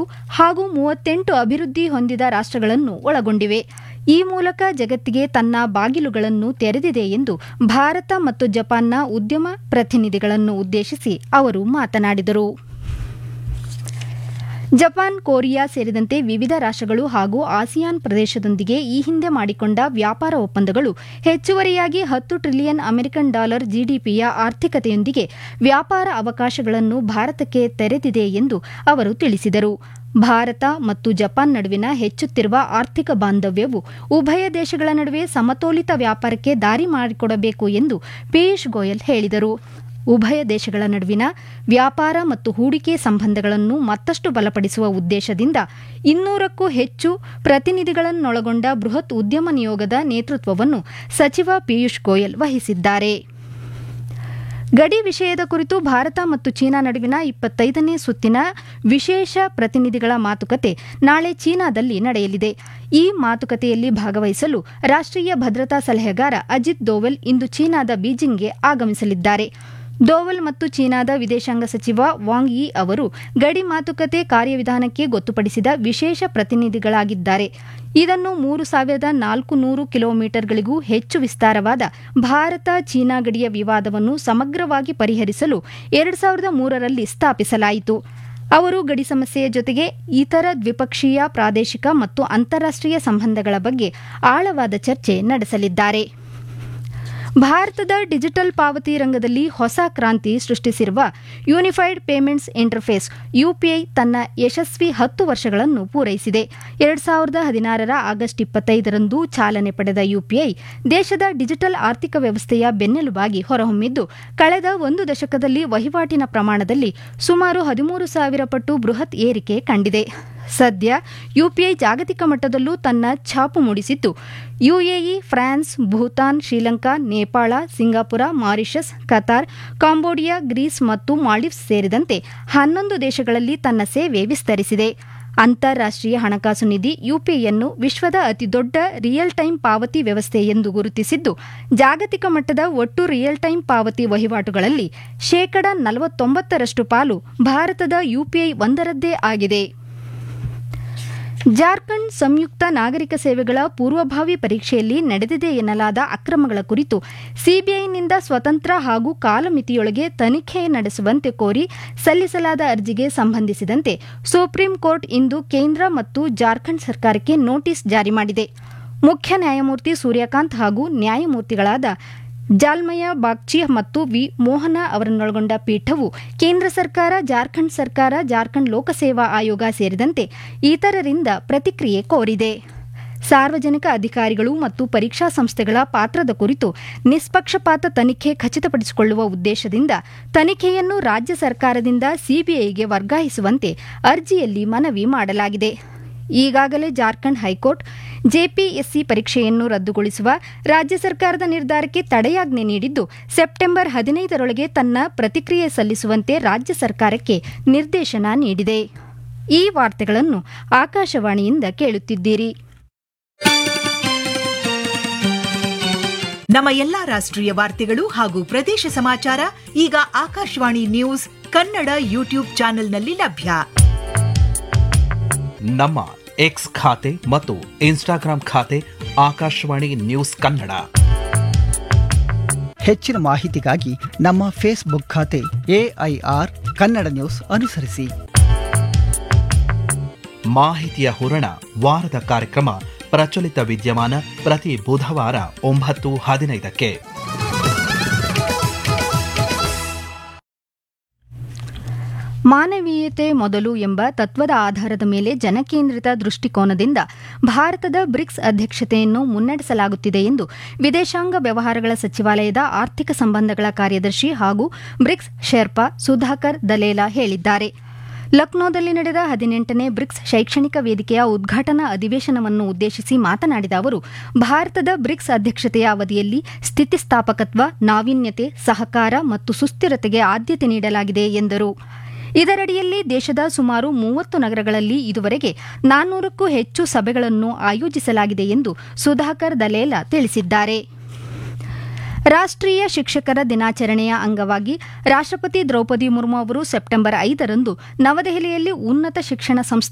ಹಾಗೂ ಮೂವತ್ತೆಂಟು ಅಭಿವೃದ್ಧಿ ಹೊಂದಿದ ರಾಷ್ಟ್ರಗಳನ್ನು ಒಳಗೊಂಡಿವೆ ಈ ಮೂಲಕ ಜಗತ್ತಿಗೆ ತನ್ನ ಬಾಗಿಲುಗಳನ್ನು ತೆರೆದಿದೆ ಎಂದು ಭಾರತ ಮತ್ತು ಜಪಾನ್ನ ಉದ್ಯಮ ಪ್ರತಿನಿಧಿಗಳನ್ನು ಉದ್ದೇಶಿಸಿ ಅವರು ಮಾತನಾಡಿದರು ಜಪಾನ್ ಕೊರಿಯಾ ಸೇರಿದಂತೆ ವಿವಿಧ ರಾಷ್ಟ್ರಗಳು ಹಾಗೂ ಆಸಿಯಾನ್ ಪ್ರದೇಶದೊಂದಿಗೆ ಈ ಹಿಂದೆ ಮಾಡಿಕೊಂಡ ವ್ಯಾಪಾರ ಒಪ್ಪಂದಗಳು ಹೆಚ್ಚುವರಿಯಾಗಿ ಹತ್ತು ಟ್ರಿಲಿಯನ್ ಅಮೆರಿಕನ್ ಡಾಲರ್ ಜಿಡಿಪಿಯ ಆರ್ಥಿಕತೆಯೊಂದಿಗೆ ವ್ಯಾಪಾರ ಅವಕಾಶಗಳನ್ನು ಭಾರತಕ್ಕೆ ತೆರೆದಿದೆ ಎಂದು ಅವರು ತಿಳಿಸಿದರು ಭಾರತ ಮತ್ತು ಜಪಾನ್ ನಡುವಿನ ಹೆಚ್ಚುತ್ತಿರುವ ಆರ್ಥಿಕ ಬಾಂಧವ್ಯವು ಉಭಯ ದೇಶಗಳ ನಡುವೆ ಸಮತೋಲಿತ ವ್ಯಾಪಾರಕ್ಕೆ ದಾರಿ ಮಾಡಿಕೊಡಬೇಕು ಎಂದು ಪಿಯೂಷ್ ಗೋಯಲ್ ಹೇಳಿದರು ಉಭಯ ದೇಶಗಳ ನಡುವಿನ ವ್ಯಾಪಾರ ಮತ್ತು ಹೂಡಿಕೆ ಸಂಬಂಧಗಳನ್ನು ಮತ್ತಷ್ಟು ಬಲಪಡಿಸುವ ಉದ್ದೇಶದಿಂದ ಇನ್ನೂರಕ್ಕೂ ಹೆಚ್ಚು ಪ್ರತಿನಿಧಿಗಳನ್ನೊಳಗೊಂಡ ಬೃಹತ್ ಉದ್ಯಮ ನಿಯೋಗದ ನೇತೃತ್ವವನ್ನು ಸಚಿವ ಪಿಯೂಷ್ ಗೋಯಲ್ ವಹಿಸಿದ್ದಾರೆ ಗಡಿ ವಿಷಯದ ಕುರಿತು ಭಾರತ ಮತ್ತು ಚೀನಾ ನಡುವಿನ ಇಪ್ಪತ್ತೈದನೇ ಸುತ್ತಿನ ವಿಶೇಷ ಪ್ರತಿನಿಧಿಗಳ ಮಾತುಕತೆ ನಾಳೆ ಚೀನಾದಲ್ಲಿ ನಡೆಯಲಿದೆ ಈ ಮಾತುಕತೆಯಲ್ಲಿ ಭಾಗವಹಿಸಲು ರಾಷ್ಟ್ರೀಯ ಭದ್ರತಾ ಸಲಹೆಗಾರ ಅಜಿತ್ ದೋವಲ್ ಇಂದು ಚೀನಾದ ಬೀಜಿಂಗ್ಗೆ ಆಗಮಿಸಲಿದ್ದಾರೆ ದೋವಲ್ ಮತ್ತು ಚೀನಾದ ವಿದೇಶಾಂಗ ಸಚಿವ ವಾಂಗ್ ಯಿ ಅವರು ಗಡಿ ಮಾತುಕತೆ ಕಾರ್ಯವಿಧಾನಕ್ಕೆ ಗೊತ್ತುಪಡಿಸಿದ ವಿಶೇಷ ಪ್ರತಿನಿಧಿಗಳಾಗಿದ್ದಾರೆ ಇದನ್ನು ಮೂರು ಸಾವಿರದ ನಾಲ್ಕು ನೂರು ಕಿಲೋಮೀಟರ್ಗಳಿಗೂ ಹೆಚ್ಚು ವಿಸ್ತಾರವಾದ ಭಾರತ ಚೀನಾ ಗಡಿಯ ವಿವಾದವನ್ನು ಸಮಗ್ರವಾಗಿ ಪರಿಹರಿಸಲು ಎರಡು ಸಾವಿರದ ಮೂರರಲ್ಲಿ ಸ್ಥಾಪಿಸಲಾಯಿತು ಅವರು ಗಡಿ ಸಮಸ್ಯೆಯ ಜೊತೆಗೆ ಇತರ ದ್ವಿಪಕ್ಷೀಯ ಪ್ರಾದೇಶಿಕ ಮತ್ತು ಅಂತಾರಾಷ್ಟೀಯ ಸಂಬಂಧಗಳ ಬಗ್ಗೆ ಆಳವಾದ ಚರ್ಚೆ ನಡೆಸಲಿದ್ದಾರೆ ಭಾರತದ ಡಿಜಿಟಲ್ ಪಾವತಿ ರಂಗದಲ್ಲಿ ಹೊಸ ಕ್ರಾಂತಿ ಸೃಷ್ಟಿಸಿರುವ ಯೂನಿಫೈಡ್ ಪೇಮೆಂಟ್ಸ್ ಇಂಟರ್ಫೇಸ್ ಯುಪಿಐ ತನ್ನ ಯಶಸ್ವಿ ಹತ್ತು ವರ್ಷಗಳನ್ನು ಪೂರೈಸಿದೆ ಎರಡು ಸಾವಿರದ ಹದಿನಾರರ ಆಗಸ್ಟ್ ಇಪ್ಪತ್ತೈದರಂದು ಚಾಲನೆ ಪಡೆದ ಯುಪಿಐ ದೇಶದ ಡಿಜಿಟಲ್ ಆರ್ಥಿಕ ವ್ಯವಸ್ಥೆಯ ಬೆನ್ನೆಲುಬಾಗಿ ಹೊರಹೊಮ್ಮಿದ್ದು ಕಳೆದ ಒಂದು ದಶಕದಲ್ಲಿ ವಹಿವಾಟಿನ ಪ್ರಮಾಣದಲ್ಲಿ ಸುಮಾರು ಹದಿಮೂರು ಸಾವಿರ ಪಟ್ಟು ಬೃಹತ್ ಏರಿಕೆ ಕಂಡಿದೆ ಸದ್ಯ ಯುಪಿಐ ಜಾಗತಿಕ ಮಟ್ಟದಲ್ಲೂ ತನ್ನ ಛಾಪು ಮೂಡಿಸಿದ್ದು UAE France Bhutan Sri Lanka Nepal Singapore Mauritius Qatar Cambodia Greece ಮತ್ತು ಮಾಲ್ಡೀವ್ಸ್ ಸೇರಿದಂತೆ ಹನ್ನೊಂದು ದೇಶಗಳಲ್ಲಿ ತನ್ನ ಸೇವೆ ವಿಸ್ತರಿಸಿದೆ ಅಂತಾರಾಷ್ಟೀಯ ಹಣಕಾಸು ನಿಧಿ ಯುಪಿಐಯನ್ನು ವಿಶ್ವದ ಅತಿದೊಡ್ಡ ರಿಯಲ್ ಟೈಮ್ ಪಾವತಿ ವ್ಯವಸ್ಥೆ ಎಂದು ಗುರುತಿಸಿದ್ದು ಜಾಗತಿಕ ಮಟ್ಟದ ಒಟ್ಟು ರಿಯಲ್ ಟೈಮ್ ಪಾವತಿ ವಹಿವಾಟುಗಳಲ್ಲಿ ಶೇಕಡ ನಲವತ್ತೊಂಬತ್ತರಷ್ಟು ಪಾಲು ಭಾರತದ ಯುಪಿಐ ಒಂದರದ್ದೇ ಆಗಿದೆ ಜಾರ್ಖಂಡ್ ಸಂಯುಕ್ತ ನಾಗರಿಕ ಸೇವೆಗಳ ಪೂರ್ವಭಾವಿ ಪರೀಕ್ಷೆಯಲ್ಲಿ ನಡೆದಿದೆ ಎನ್ನಲಾದ ಅಕ್ರಮಗಳ ಕುರಿತು ಸಿಬಿಐನಿಂದ ಸ್ವತಂತ್ರ ಹಾಗೂ ಕಾಲಮಿತಿಯೊಳಗೆ ತನಿಖೆ ನಡೆಸುವಂತೆ ಕೋರಿ ಸಲ್ಲಿಸಲಾದ ಅರ್ಜಿಗೆ ಸಂಬಂಧಿಸಿದಂತೆ ಸುಪ್ರೀಂ ಕೋರ್ಟ್ ಇಂದು ಕೇಂದ್ರ ಮತ್ತು ಜಾರ್ಖಂಡ್ ಸರ್ಕಾರಕ್ಕೆ ನೋಟಿಸ್ ಜಾರಿ ಮಾಡಿದೆ ಮುಖ್ಯ ನ್ಯಾಯಮೂರ್ತಿ ಸೂರ್ಯಕಾಂತ್ ಹಾಗೂ ನ್ಯಾಯಮೂರ್ತಿಗಳಾದ ಜಾಲ್ಮಯ ಬಾಗ್ಚಿ ಮತ್ತು ವಿ ಮೋಹನ ಅವರನ್ನೊಳಗೊಂಡ ಪೀಠವು ಕೇಂದ್ರ ಸರ್ಕಾರ ಜಾರ್ಖಂಡ್ ಸರ್ಕಾರ ಜಾರ್ಖಂಡ್ ಲೋಕಸೇವಾ ಆಯೋಗ ಸೇರಿದಂತೆ ಇತರರಿಂದ ಪ್ರತಿಕ್ರಿಯೆ ಕೋರಿದೆ ಸಾರ್ವಜನಿಕ ಅಧಿಕಾರಿಗಳು ಮತ್ತು ಪರೀಕ್ಷಾ ಸಂಸ್ಥೆಗಳ ಪಾತ್ರದ ಕುರಿತು ನಿಷ್ಪಕ್ಷಪಾತ ತನಿಖೆ ಖಚಿತಪಡಿಸಿಕೊಳ್ಳುವ ಉದ್ದೇಶದಿಂದ ತನಿಖೆಯನ್ನು ರಾಜ್ಯ ಸರ್ಕಾರದಿಂದ ಸಿಬಿಐಗೆ ವರ್ಗಾಯಿಸುವಂತೆ ಅರ್ಜಿಯಲ್ಲಿ ಮನವಿ ಮಾಡಲಾಗಿದೆ ಈಗಾಗಲೇ ಜಾರ್ಖಂಡ್ ಹೈಕೋರ್ಟ್ ಜೆಪಿಎಸ್ಸಿ ಪರೀಕ್ಷೆಯನ್ನು ರದ್ದುಗೊಳಿಸುವ ರಾಜ್ಯ ಸರ್ಕಾರದ ನಿರ್ಧಾರಕ್ಕೆ ತಡೆಯಾಜ್ಞೆ ನೀಡಿದ್ದು ಸೆಪ್ಟೆಂಬರ್ ಹದಿನೈದರೊಳಗೆ ತನ್ನ ಪ್ರತಿಕ್ರಿಯೆ ಸಲ್ಲಿಸುವಂತೆ ರಾಜ್ಯ ಸರ್ಕಾರಕ್ಕೆ ನಿರ್ದೇಶನ ನೀಡಿದೆ ಈ ವಾರ್ತೆಗಳನ್ನು ಆಕಾಶವಾಣಿಯಿಂದ ಕೇಳುತ್ತಿದ್ದೀರಿ ನಮ್ಮ ಎಲ್ಲಾ ರಾಷ್ಟ್ರೀಯ ವಾರ್ತೆಗಳು ಹಾಗೂ ಪ್ರದೇಶ ಸಮಾಚಾರ ಈಗ ಆಕಾಶವಾಣಿ ನ್ಯೂಸ್ ಕನ್ನಡ ಯೂಟ್ಯೂಬ್ ಚಾನೆಲ್ನಲ್ಲಿ ಲಭ್ಯ ನಮ್ಮ ಎಕ್ಸ್ ಖಾತೆ ಮತ್ತು ಇನ್ಸ್ಟಾಗ್ರಾಂ ಖಾತೆ ಆಕಾಶವಾಣಿ ನ್ಯೂಸ್ ಕನ್ನಡ ಹೆಚ್ಚಿನ ಮಾಹಿತಿಗಾಗಿ ನಮ್ಮ ಫೇಸ್ಬುಕ್ ಖಾತೆ ಎಐಆರ್ ಕನ್ನಡ ನ್ಯೂಸ್ ಅನುಸರಿಸಿ ಮಾಹಿತಿಯ ಹೂರಣ ವಾರದ ಕಾರ್ಯಕ್ರಮ ಪ್ರಚಲಿತ ವಿದ್ಯಮಾನ ಪ್ರತಿ ಬುಧವಾರ ಒಂಬತ್ತು ಹದಿನೈದಕ್ಕೆ ಮಾನವೀಯತೆ ಮೊದಲು ಎಂಬ ತತ್ವದ ಆಧಾರದ ಮೇಲೆ ಜನಕೇಂದ್ರಿತ ದೃಷ್ಟಿಕೋನದಿಂದ ಭಾರತದ ಬ್ರಿಕ್ಸ್ ಅಧ್ಯಕ್ಷತೆಯನ್ನು ಮುನ್ನಡೆಸಲಾಗುತ್ತಿದೆ ಎಂದು ವಿದೇಶಾಂಗ ವ್ಯವಹಾರಗಳ ಸಚಿವಾಲಯದ ಆರ್ಥಿಕ ಸಂಬಂಧಗಳ ಕಾರ್ಯದರ್ಶಿ ಹಾಗೂ ಬ್ರಿಕ್ಸ್ ಶೆರ್ಪಾ ಸುಧಾಕರ್ ದಲೇಲಾ ಹೇಳಿದ್ದಾರೆ ಲಕ್ನೋದಲ್ಲಿ ನಡೆದ ಹದಿನೆಂಟನೇ ಬ್ರಿಕ್ಸ್ ಶೈಕ್ಷಣಿಕ ವೇದಿಕೆಯ ಉದ್ಘಾಟನಾ ಅಧಿವೇಶನವನ್ನು ಉದ್ದೇಶಿಸಿ ಮಾತನಾಡಿದ ಅವರು ಭಾರತದ ಬ್ರಿಕ್ಸ್ ಅಧ್ಯಕ್ಷತೆಯ ಅವಧಿಯಲ್ಲಿ ಸ್ಥಿತಿಸ್ಥಾಪಕತ್ವ ನಾವೀನ್ಯತೆ ಸಹಕಾರ ಮತ್ತು ಸುಸ್ಥಿರತೆಗೆ ಆದ್ಯತೆ ನೀಡಲಾಗಿದೆ ಎಂದರು ಇದರಡಿಯಲ್ಲಿ ದೇಶದ ಸುಮಾರು ಮೂವತ್ತು ನಗರಗಳಲ್ಲಿ ಇದುವರೆಗೆ ನಾನ್ನೂರಕ್ಕೂ ಹೆಚ್ಚು ಸಭೆಗಳನ್ನು ಆಯೋಜಿಸಲಾಗಿದೆ ಎಂದು ಸುಧಾಕರ್ ದಲೇಲಾ ತಿಳಿಸಿದ್ದಾರೆ ರಾಷ್ಟ್ರೀಯ ಶಿಕ್ಷಕರ ದಿನಾಚರಣೆಯ ಅಂಗವಾಗಿ ರಾಷ್ಟ್ರಪತಿ ದ್ರೌಪದಿ ಮುರ್ಮು ಅವರು ಸೆಪ್ಟೆಂಬರ್ ಐದರಂದು ನವದೆಹಲಿಯಲ್ಲಿ ಉನ್ನತ ಶಿಕ್ಷಣ ಸಂಸ್ಥೆ